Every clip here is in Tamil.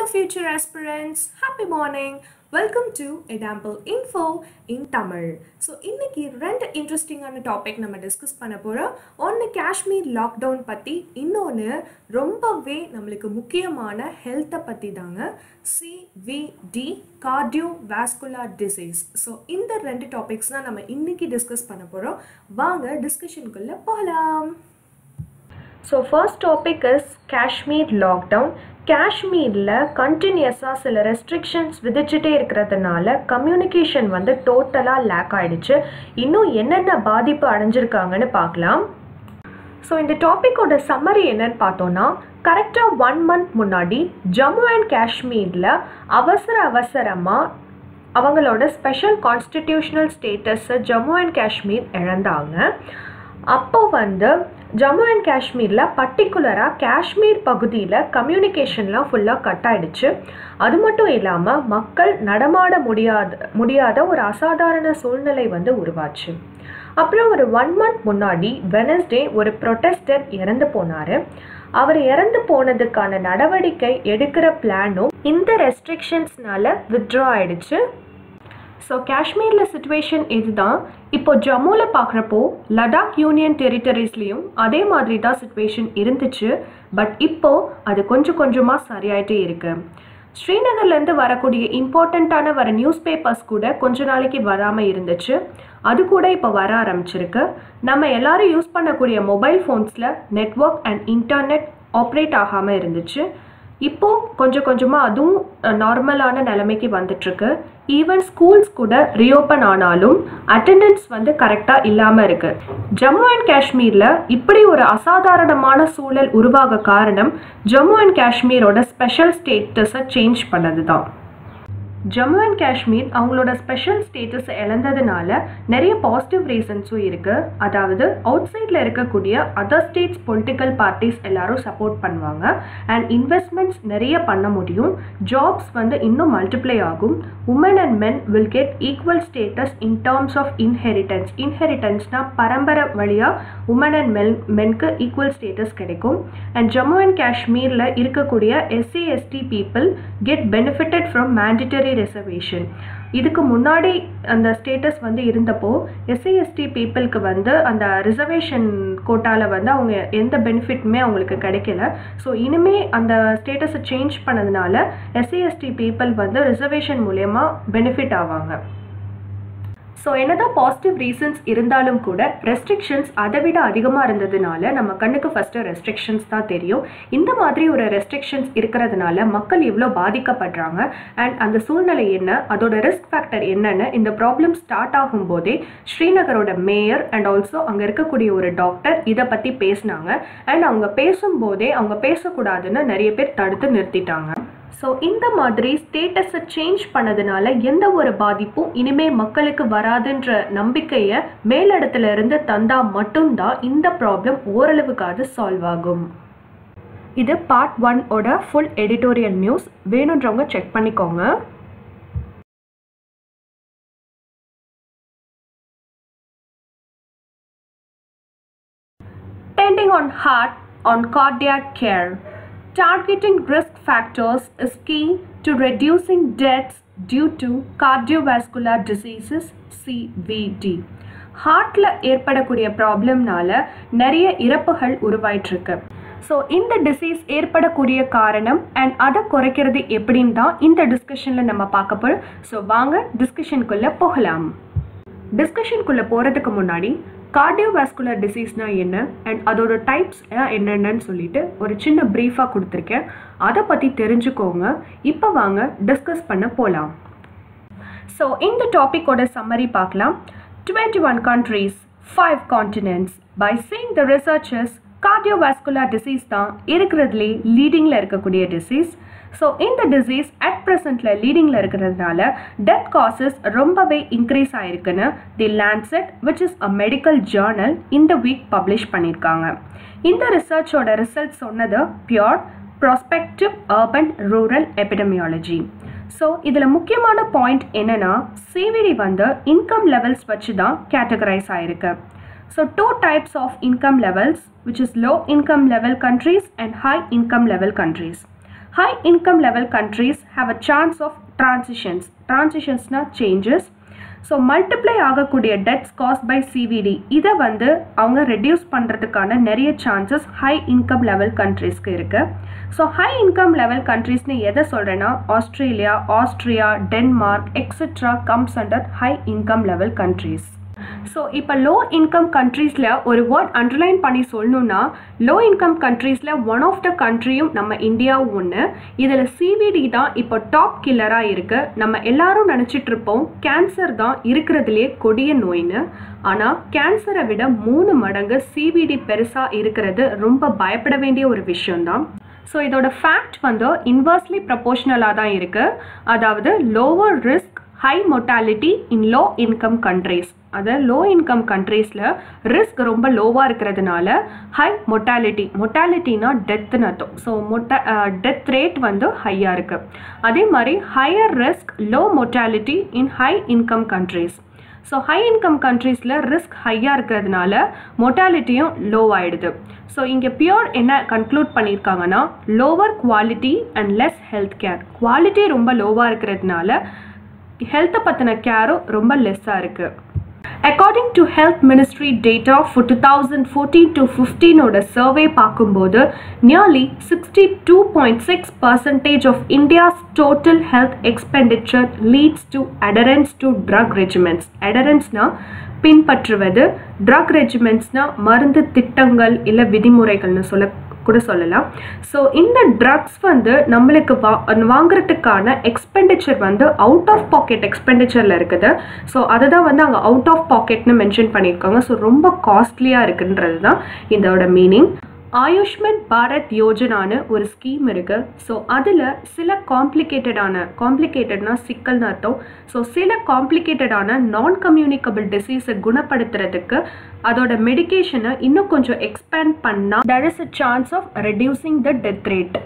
future aspirants. Happy morning. Welcome to எடாம்பிள் இன்ஃபோ இன் தமிழ் ஸோ இன்னைக்கு ரெண்டு இன்ட்ரெஸ்டிங்கான டாபிக் நம்ம டிஸ்கஸ் பண்ண போகிறோம் ஒன்று காஷ்மீர் லாக்டவுன் பற்றி இன்னொன்று ரொம்பவே நம்மளுக்கு முக்கியமான ஹெல்த்தை பற்றி தாங்க CVD cardio vascular disease so இந்த ரெண்டு டாபிக்ஸ் தான் நம்ம இன்னைக்கு டிஸ்கஸ் பண்ண போகிறோம் வாங்க டிஸ்கஷனுக்குள்ளே போகலாம் so first topic is Kashmir lockdown காஷ்மீரில் கண்டினியூஸாக சில ரெஸ்ட்ரிக்ஷன்ஸ் விதிச்சுட்டே இருக்கிறதுனால கம்யூனிகேஷன் வந்து டோட்டலாக லேக் ஆயிடுச்சு இன்னும் என்னென்ன பாதிப்பு அடைஞ்சிருக்காங்கன்னு பார்க்கலாம் ஸோ இந்த டாப்பிக்கோட சம்மரி என்னன்னு பார்த்தோன்னா கரெக்டாக ஒன் மந்த் முன்னாடி ஜம்மு அண்ட் காஷ்மீரில் அவசர அவசரமாக அவங்களோட ஸ்பெஷல் கான்ஸ்டிடியூஷனல் ஸ்டேட்டஸை ஜம்மு அண்ட் காஷ்மீர் இழந்தாங்க அப்போ வந்து ஜம்மு அண்ட் காஷ்மீரில் பர்டிகுலராக காஷ்மீர் பகுதியில் கம்யூனிகேஷன்லாம் ஃபுல்லாக கட் ஆயிடுச்சு அது மட்டும் இல்லாமல் மக்கள் நடமாட முடியாத முடியாத ஒரு அசாதாரண சூழ்நிலை வந்து உருவாச்சு அப்புறம் ஒரு ஒன் மந்த் முன்னாடி வெனஸ்டே ஒரு ப்ரொட்டஸ்டர் இறந்து போனார் அவர் இறந்து போனதுக்கான நடவடிக்கை எடுக்கிற பிளானும் இந்த ரெஸ்ட்ரிக்ஷன்ஸ்னால வித்ட்ரா ஆயிடுச்சு ஸோ காஷ்மீரில் சுச்சுவேஷன் இதுதான் இப்போ ஜம்முவில் பார்க்குறப்போ லடாக் யூனியன் டெரிட்டரிஸ்லேயும் அதே மாதிரி தான் சுச்சுவேஷன் இருந்துச்சு பட் இப்போது அது கொஞ்சம் கொஞ்சமாக சரியாயிட்டே இருக்கு ஸ்ரீநகர்லேருந்து வரக்கூடிய இம்பார்ட்டண்ட்டான வர நியூஸ் பேப்பர்ஸ் கூட கொஞ்ச நாளைக்கு வராமல் இருந்துச்சு அது கூட இப்போ வர ஆரம்பிச்சிருக்கு நம்ம எல்லாரும் யூஸ் பண்ணக்கூடிய மொபைல் ஃபோன்ஸில் நெட்ஒர்க் அண்ட் இன்டர்நெட் ஆப்ரேட் ஆகாமல் இருந்துச்சு இப்போ கொஞ்சம் கொஞ்சமாக அதுவும் நார்மலான நிலைமைக்கு வந்துட்டுருக்கு ஈவன் ஸ்கூல்ஸ் கூட ரீஓப்பன் ஆனாலும் அட்டெண்டன்ஸ் வந்து கரெக்டாக இல்லாமல் இருக்கு ஜம்மு அண்ட் காஷ்மீரில் இப்படி ஒரு அசாதாரணமான சூழல் உருவாக காரணம் ஜம்மு அண்ட் காஷ்மீரோட ஸ்பெஷல் ஸ்டேட்டஸை சேஞ்ச் பண்ணது தான் ஜம்மு அண்ட் காஷ்மீர் அவங்களோட ஸ்பெஷல் ஸ்டேட்டஸை இழந்ததுனால நிறைய பாசிட்டிவ் ரீசன்ஸும் இருக்குது அதாவது அவுட் சைடில் இருக்கக்கூடிய அதர் ஸ்டேட்ஸ் பொலிட்டிக்கல் பார்ட்டிஸ் எல்லாரும் சப்போர்ட் பண்ணுவாங்க அண்ட் இன்வெஸ்ட்மெண்ட்ஸ் நிறைய பண்ண முடியும் ஜாப்ஸ் வந்து இன்னும் மல்டிப்ளை ஆகும் women and men will get equal status in terms of inheritance இன்ஹெரிட்டன்ஸ்னால் பரம்பரை வழியாக உமன் அண்ட் மென் மென்க்கு ஈக்குவல் ஸ்டேட்டஸ் கிடைக்கும் அண்ட் ஜம்மு அண்ட் காஷ்மீரில் இருக்கக்கூடிய SC ST people get benefitted from mandatory reservation இதுக்கு முன்னாடி அந்த ஸ்டேட்டஸ் வந்து இருந்தப்போ எஸ்சி எஸ்டி பீப்புளுக்கு வந்து அந்த ரிசர்வேஷன் கோட்டாவில் வந்து அவங்க எந்த பெனிஃபிட்டுமே அவங்களுக்கு கிடைக்கல ஸோ இனிமே அந்த ஸ்டேட்டஸை சேஞ்ச் பண்ணதுனால எஸ்சி எஸ்டி பீப்புள் வந்து ரிசர்வேஷன் மூலயமா பெனிஃபிட் ஆவாங்க ஸோ என்னதான் பாசிட்டிவ் ரீசன்ஸ் இருந்தாலும் கூட ரெஸ்ட்ரிக்ஷன்ஸ் அதை விட அதிகமாக இருந்ததுனால நம்ம கண்ணுக்கு ஃபஸ்ட்டு ரெஸ்ட்ரிக்ஷன்ஸ் தான் தெரியும் இந்த மாதிரி ஒரு ரெஸ்ட்ரிக்ஷன்ஸ் இருக்கிறதுனால மக்கள் எவ்வளோ பாதிக்கப்படுறாங்க அண்ட் அந்த சூழ்நிலை என்ன அதோட ரிஸ்க் ஃபேக்டர் என்னன்னு இந்த ப்ராப்ளம் ஸ்டார்ட் ஆகும் போதே ஸ்ரீநகரோட மேயர் அண்ட் ஆல்சோ அங்கே இருக்கக்கூடிய ஒரு டாக்டர் இதை பற்றி பேசினாங்க அண்ட் அவங்க பேசும்போதே அவங்க பேசக்கூடாதுன்னு நிறைய பேர் தடுத்து நிறுத்திட்டாங்க ஸோ இந்த மாதிரி ஸ்டேட்டஸை சேஞ்ச் பண்ணதுனால எந்த ஒரு பாதிப்பும் இனிமே மக்களுக்கு வராதுன்ற நம்பிக்கையை மேலிடத்துல இருந்து தந்தா மட்டும்தான் இந்த ப்ராப்ளம் ஓரளவுக்காவது சால்வ் ஆகும் இது பார்ட் ஒன் ஓட ஃபுல் எடிட்டோரியல் நியூஸ் வேணுன்றவங்க செக் பண்ணிக்கோங்க Depending on heart on cardiac care. Targeting risk factors is key to reducing deaths due to cardiovascular diseases CVD. ஹார்ட்டில் ஏற்படக்கூடிய ப்ராப்ளம்னால நிறைய இறப்புகள் உருவாயிட்டிருக்கு ஸோ இந்த டிசீஸ் ஏற்படக்கூடிய காரணம் அண்ட் அதை குறைக்கிறது எப்படின்னு தான் இந்த டிஸ்கஷனில் நம்ம பார்க்க போகிறோம் ஸோ வாங்க டிஸ்கஷனுக்குள்ளே போகலாம் டிஸ்கஷனுக்குள்ளே போகிறதுக்கு முன்னாடி கார்டியோவாஸ்குலர் டிசீஸ்னா என்ன அண்ட் அதோட டைப்ஸ் என்னென்னு சொல்லிட்டு ஒரு சின்ன ப்ரீஃபாக கொடுத்துருக்கேன் அதை பற்றி தெரிஞ்சுக்கோங்க இப்போ வாங்க டிஸ்கஸ் பண்ண போகலாம் ஸோ இந்த டாப்பிக்கோட சம்மரி பார்க்கலாம் twenty one countries five continents by seeing the researchers cardiovascular disease தான் இருக்கிறதுலே லீடிங்கில் இருக்கக்கூடிய டிசீஸ் ஸோ இந்த டிசீஸ் அட் ப்ரெசண்ட்டில் லீடிங்கில் இருக்கிறதுனால டெத் காசஸ் ரொம்பவே இன்க்ரீஸ் ஆயிருக்குன்னு the Lancet which is a medical journal இந்த வீக் பப்ளிஷ் பண்ணியிருக்காங்க இந்த ரிசர்ச்சோட ரிசல்ட் சொன்னது PURE prospective urban rural epidemiology so இதில் முக்கியமான பாயிண்ட் என்னென்னா சிவிடி வந்து இன்கம் லெவல்ஸ் வச்சு தான் கேட்டகரைஸ் ஆயிருக்கு so two types of income levels which is low income level countries and high income level countries high income level countries have a chance of transitions டிரான்சிஷன்ஸ்னால் சேஞ்சஸ் ஸோ மல்டிப்ளை ஆகக்கூடிய டெட்ஸ் காஸ் பை சிவிடி இதை வந்து அவங்க ரெடியூஸ் பண்ணுறதுக்கான நிறைய சான்சஸ் ஹை இன்கம் லெவல் கண்ட்ரீஸ்க்கு இருக்குது ஸோ ஹை இன்கம் லெவல் கண்ட்ரீஸ்னு எதை சொல்கிறேன்னா Australia Austria Denmark etcetera comes under high income level countries so இப்போ லோ இன்கம் கண்ட்ரீஸில் ஒரு வேர்ட் அண்டர்லைன் பண்ணி சொல்லணும்னா லோ இன்கம் கண்ட்ரீஸில் ஒன் ஆஃப் த கண்ட்ரியும் நம்ம இந்தியாவும் ஒன்று இதில் சிவிடி தான் இப்போ டாப் கில்லராக இருக்குது நம்ம எல்லாரும் நினச்சிட்டு இருப்போம் கேன்சர் தான் இருக்கிறதுலே கொடிய நோயின்னு ஆனால் கேன்சரை விட மூணு மடங்கு சிவிடி பெருசாக இருக்கிறது ரொம்ப பயப்பட வேண்டிய ஒரு விஷயம்தான் ஸோ இதோட ஃபேக்ட் வந்து இன்வர்ஸ்லி ப்ரப்போர்ஷனலாக தான் இருக்குது அதாவது lower risk high mortality in low income countries அதை லோ இன்கம் கண்ட்ரீஸில் ரிஸ்க் ரொம்ப லோவாக இருக்கிறதுனால ஹை மொட்டாலிட்டி மொட்டாலிட்டினா டெத்துன்னு அர்த்தம் ஸோ மொட்டா டெத் ரேட் வந்து ஹையாக இருக்குது அதே மாதிரி higher risk low mortality in high income countries so high income கண்ட்ரீஸில் ரிஸ்க் ஹையாக இருக்கிறதுனால மொட்டாலிட்டியும் லோ ஆகிடுது ஸோ இங்கே பியோர் என்ன கன்க்ளூட் பண்ணியிருக்காங்கன்னா lower quality and less health care quality ரொம்ப லோவாக இருக்கிறதுனால ஹெல்த்தை பற்றின கேரும் ரொம்ப லெஸ்ஸாக இருக்குது according to health ministry data for two thousand fourteen to ஃபிஃப்டீனோட சர்வே பார்க்கும்போது nearly sixty two point six percentage of India's total health expenditure leads to அடரன்ஸ் to drug regimens அடரன்ஸ்னால் பின்பற்றுவது ட்ரக் ரெஜிமெண்ட்ஸ்னால் மருந்து திட்டங்கள் இல்லை விதிமுறைகள்னு சொல்ல கூட சொல்லலாம் ஸோ இந்த ட்ரக்ஸ் வந்து நம்மளுக்கு வா வாங்குறதுக்கான எக்ஸ்பெண்டிச்சர் வந்து அவுட் ஆஃப் பாக்கெட் எக்ஸ்பெண்டிச்சரில் இருக்குது ஸோ அதை தான் வந்து அங்கே அவுட் ஆஃப் பாக்கெட்னு மென்ஷன் பண்ணியிருக்காங்க ஸோ ரொம்ப காஸ்ட்லியாக இருக்குன்றது தான் இதோட மீனிங் ஆயுஷ்மன் பாரத் யோஜனான்னு ஒரு ஸ்கீம் இருக்குது ஸோ அதில் சில காம்ப்ளிகேட்டடான காம்ப்ளிகேட்டட்னா சிக்கல்னு அர்த்தம் ஸோ சில காம்ப்ளிகேட்டடான நான் கம்யூனிகபிள் டிசீஸை குணப்படுத்துறதுக்கு அதோட மெடிகேஷனை இன்னும் கொஞ்சம் எக்ஸ்பேண்ட் பண்ணால் there is a chance of reducing the death rate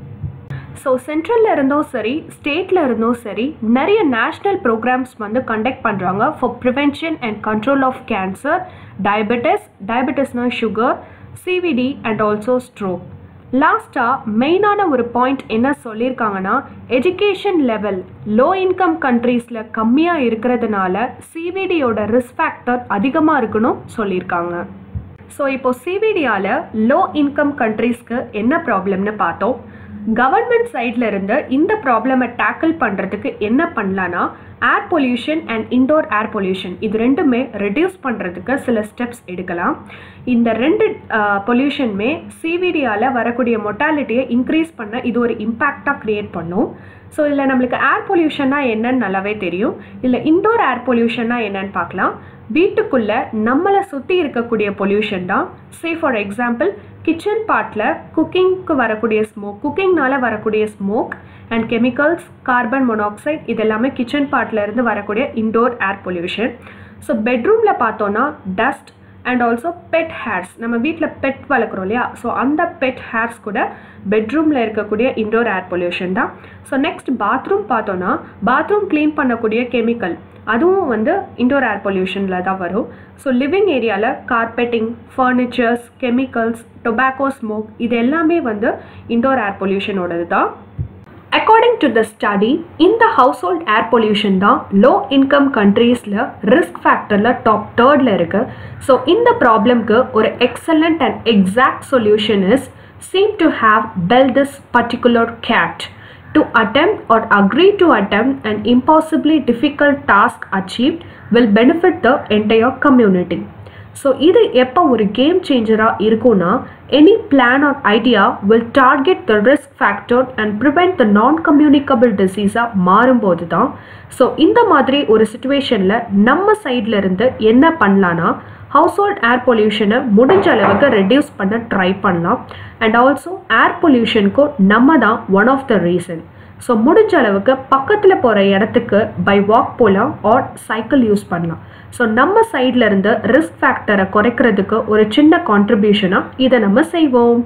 so சென்ட்ரலில் இருந்தும் சரி ஸ்டேட்டில் இருந்தும் சரி நிறைய நேஷ்னல் ப்ரோக்ராம்ஸ் வந்து கண்டக்ட் பண்ணுறாங்க for prevention and control of cancer diabetes டயபெட்டிஸ்னால் sugar CVD and also stroke லாஸ்ட்டாக மெயினான ஒரு பாயிண்ட் என்ன சொல்லியிருக்காங்கன்னா எஜுகேஷன் லெவல் லோ இன்கம் கண்ட்ரீஸில் கம்மியாக இருக்கிறதுனால சிவிடியோட ரிஸ்க் ஃபேக்டர் அதிகமாக இருக்கணும் சொல்லியிருக்காங்க ஸோ இப்போ சிவிடியால் லோ இன்கம் கண்ட்ரீஸ்க்கு என்ன ப்ராப்ளம்னு பார்த்தோம் கவர்மெண்ட் சைடில் இருந்து இந்த ப்ராப்ளமை டேக்கிள் பண்ணுறதுக்கு என்ன பண்ணலான்னா air pollution and indoor air pollution இது ரெண்டுமே ரெடியூஸ் பண்ணுறதுக்கு சில ஸ்டெப்ஸ் எடுக்கலாம் இந்த ரெண்டு பொல்யூஷனுமே சிவிடியால் வரக்கூடிய மொட்டாலிட்டியை இன்க்ரீஸ் பண்ண இது ஒரு இம்பேக்டாக க்ரியேட் பண்ணும் ஸோ இதில் நம்மளுக்கு ஏர் பொல்யூஷன்னா என்னன்னு நல்லாவே தெரியும் இல்லை இன்டோர் ஏர் பொல்யூஷன்னா என்னன்னு பார்க்கலாம் வீட்டுக்குள்ளே நம்மளை சுற்றி இருக்கக்கூடிய பொல்யூஷன் தான் சே ஃபார் எக்ஸாம்பிள் கிச்சன் பார்ட்டில் குக்கிங்க்கு வரக்கூடிய ஸ்மோக் குக்கிங்னால வரக்கூடிய smoke and chemicals carbon monoxide இது எல்லாமே கிச்சன் பார்ட்டில் இருந்து வரக்கூடிய இன்டோர் ஏர் பொல்யூஷன் ஸோ பெட்ரூமில் பார்த்தோன்னா dust and also pet hairs நம்ம வீட்டில் பெட் வளர்க்குறோம் இல்லையா ஸோ அந்த பெட் ஹேர்ஸ் கூட பெட்ரூமில் இருக்கக்கூடிய இன்டோர் ஏர் பொல்யூஷன் தான் ஸோ நெக்ஸ்ட் பாத்ரூம் பார்த்தோன்னா பாத்ரூம் க்ளீன் பண்ணக்கூடிய கெமிக்கல் அதுவும் வந்து இன்டோர் ஏர் பொல்யூஷனில் தான் வரும் ஸோ லிவிங் ஏரியாவில் carpeting furnitures chemicals tobacco smoke இது எல்லாமே வந்து இன்டோர் ஏர் பொல்யூஷனோடது தான் அக்கார்டிங் டு த ஸ்டடி இந்த ஹவுஸ் ஹோல்ட் ஏர் பொல்யூஷன் தான் லோ இன்கம் கண்ட்ரீஸில் ரிஸ்க் ஃபேக்டரில் டாப் தேர்டில் இருக்குது ஸோ இந்த ப்ராப்ளம்க்கு ஒரு excellent and exact solution is seem to have built this particular cat to attempt or agree to attempt an impossibly difficult task achieved will benefit the entire community so இது எப்போ ஒரு கேம் சேஞ்சராக இருக்கும்னா any plan or idea will target the risk factor and prevent the non communicable டிசீஸாக மாறும்போது தான் ஸோ இந்த மாதிரி ஒரு சுச்சுவேஷனில் நம்ம சைடில் இருந்து என்ன பண்ணலான்னா ஹவுஸ் ஹோல்ட் ஏர் பொல்யூஷனை முடிஞ்ச அளவுக்கு ரெடியூஸ் பண்ண ட்ரை பண்ணலாம் அண்ட் ஆல்சோ ஏர் பொல்யூஷனுக்கும் நம்ம தான் one of the reason so முடிஞ்ச அளவுக்கு பக்கத்தில் போகிற இடத்துக்கு பை வாக் போகலாம் ஆர் சைக்கிள் யூஸ் பண்ணலாம் ஸோ நம்ம சைடில் இருந்து ரிஸ்க் ஃபேக்டரை குறைக்கிறதுக்கு ஒரு சின்ன கான்ட்ரிபியூஷனாக இதை நம்ம செய்வோம்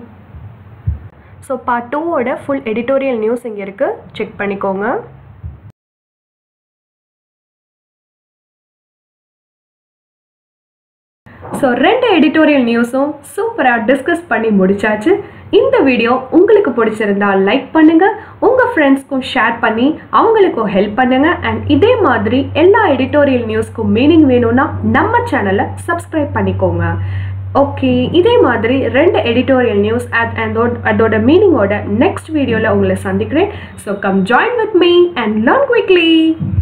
ஸோ பார்ட் டூவோட ஃபுல் எடிட்டோரியல் நியூஸ் இங்கே இருக்குது செக் பண்ணிக்கோங்க ஸோ ரெண்டு எடிட்டோரியல் நியூஸும் சூப்பராக டிஸ்கஸ் பண்ணி முடிச்சாச்சு இந்த வீடியோ உங்களுக்கு பிடிச்சிருந்தா லைக் பண்ணுங்க உங்க ஃப்ரெண்ட்ஸ்க்கும் ஷேர் பண்ணி அவங்களுக்கும் ஹெல்ப் பண்ணுங்க அண்ட் இதே மாதிரி எல்லா எடிட்டோரியல் நியூஸ்க்கும் மீனிங் வேணும்னா நம்ம சேனலை சப்ஸ்கிரைப் பண்ணிக்கோங்க ஓகே இதே மாதிரி ரெண்டு எடிட்டோரியல் நியூஸ் அதோட அதோட மீனிங்கோட நெக்ஸ்ட் வீடியோவில் உங்களை சந்திக்கிறேன் so come join with me and learn quickly